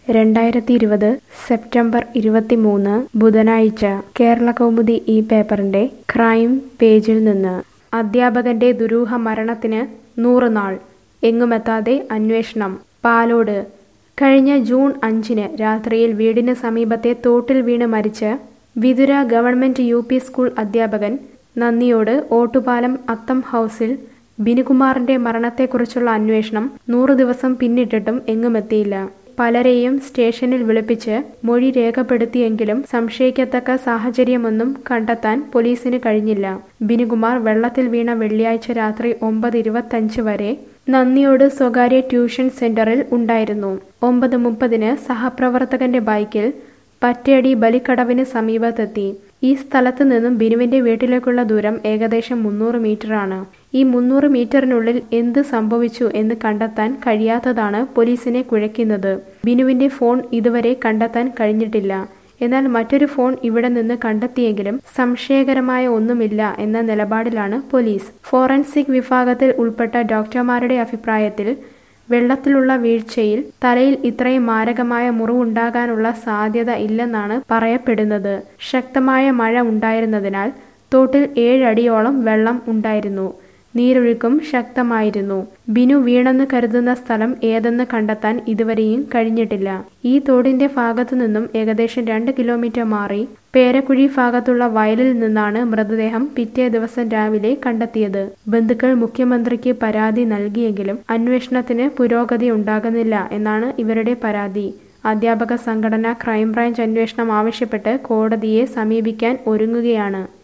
രണ്ടായിരത്തി ഇരുപത് സെപ്റ്റംബർ ഇരുപത്തിമൂന്ന് ബുധനാഴ്ച കേരള കൗമുദി ഈ പേപ്പറിന്റെ ക്രൈം പേജിൽ നിന്ന് അധ്യാപകന്റെ ദുരൂഹ മരണത്തിന് നൂറ് നാൾ എങ്ങുമെത്താതെ അന്വേഷണം പാലോട് കഴിഞ്ഞ ജൂൺ അഞ്ചിന് രാത്രിയിൽ വീടിന് സമീപത്തെ തോട്ടിൽ വീണ് മരിച്ച് Vithura government U P school അധ്യാപകൻ നന്ദിയോട് ഓട്ടുപാലം അത്തം ഹൗസിൽ ബിനുകുമാറിന്റെ മരണത്തെക്കുറിച്ചുള്ള അന്വേഷണം നൂറ് ദിവസം പിന്നിട്ടിട്ടും എങ്ങുമെത്തിയില്ല പലരെയും സ്റ്റേഷനിൽ വിളിപ്പിച്ച് മൊഴി രേഖപ്പെടുത്തിയെങ്കിലും സംശയിക്കത്തക്ക സാഹചര്യമൊന്നും കണ്ടെത്താൻ പോലീസിന് കഴിഞ്ഞില്ല ബിനുകുമാർ വെള്ളത്തിൽ വീണ വെള്ളിയാഴ്ച രാത്രി ഒമ്പത് ഇരുപത്തഞ്ച് വരെ നന്ദിയോട് സ്വകാര്യ ട്യൂഷൻ സെന്ററിൽ ഉണ്ടായിരുന്നു ഒമ്പത് മുപ്പതിന് സഹപ്രവർത്തകന്റെ ബൈക്കിൽ പറ്റേടി ബലിക്കടവിന് സമീപത്തെത്തി ഈ സ്ഥലത്ത് നിന്നും ബിനുവിന്റെ വീട്ടിലേക്കുള്ള ദൂരം ഏകദേശം മുന്നൂറ് മീറ്ററാണ് ഈ മുന്നൂറ് മീറ്ററിനുള്ളിൽ എന്ത് സംഭവിച്ചു എന്ന് കണ്ടെത്താൻ കഴിയാത്തതാണ് പോലീസിനെ കുഴയ്ക്കുന്നത് ബിനുവിന്റെ ഫോൺ ഇതുവരെ കണ്ടെത്താൻ കഴിഞ്ഞിട്ടില്ല എന്നാൽ മറ്റൊരു ഫോൺ ഇവിടെ നിന്ന് കണ്ടെത്തിയെങ്കിലും സംശയകരമായ ഒന്നുമില്ല എന്ന നിലപാടിലാണ് പോലീസ് ഫോറൻസിക് വിഭാഗത്തിൽ ഉൾപ്പെട്ട ഡോക്ടർമാരുടെ അഭിപ്രായത്തിൽ വെള്ളത്തിലുള്ള വീഴ്ചയിൽ തലയിൽ ഇത്രയും മാരകമായ മുറിവുണ്ടാകാനുള്ള സാധ്യത ഇല്ലെന്നാണ് പറയപ്പെടുന്നത് ശക്തമായ മഴ ഉണ്ടായിരുന്നതിനാൽ തോട്ടിൽ ഏഴടിയോളം വെള്ളം ഉണ്ടായിരുന്നു നീരൊഴുക്കും ശക്തമായിരുന്നു ബിനു വീണെന്ന് കരുതുന്ന സ്ഥലം ഏതെന്ന് കണ്ടെത്താൻ ഇതുവരെയും കഴിഞ്ഞിട്ടില്ല ഈ തോടിന്റെ ഭാഗത്തു നിന്നും ഏകദേശം രണ്ട് കിലോമീറ്റർ മാറി പേരക്കുഴി ഭാഗത്തുള്ള വയലിൽ നിന്നാണ് മൃതദേഹം പിറ്റേ ദിവസം രാവിലെ കണ്ടെത്തിയത് ബന്ധുക്കൾ മുഖ്യമന്ത്രിക്ക് പരാതി നൽകിയെങ്കിലും അന്വേഷണത്തിന് പുരോഗതി ഉണ്ടാകുന്നില്ല എന്നാണ് ഇവരുടെ പരാതി അധ്യാപക സംഘടന ക്രൈംബ്രാഞ്ച് അന്വേഷണം ആവശ്യപ്പെട്ട് കോടതിയെ സമീപിക്കാൻ ഒരുങ്ങുകയാണ്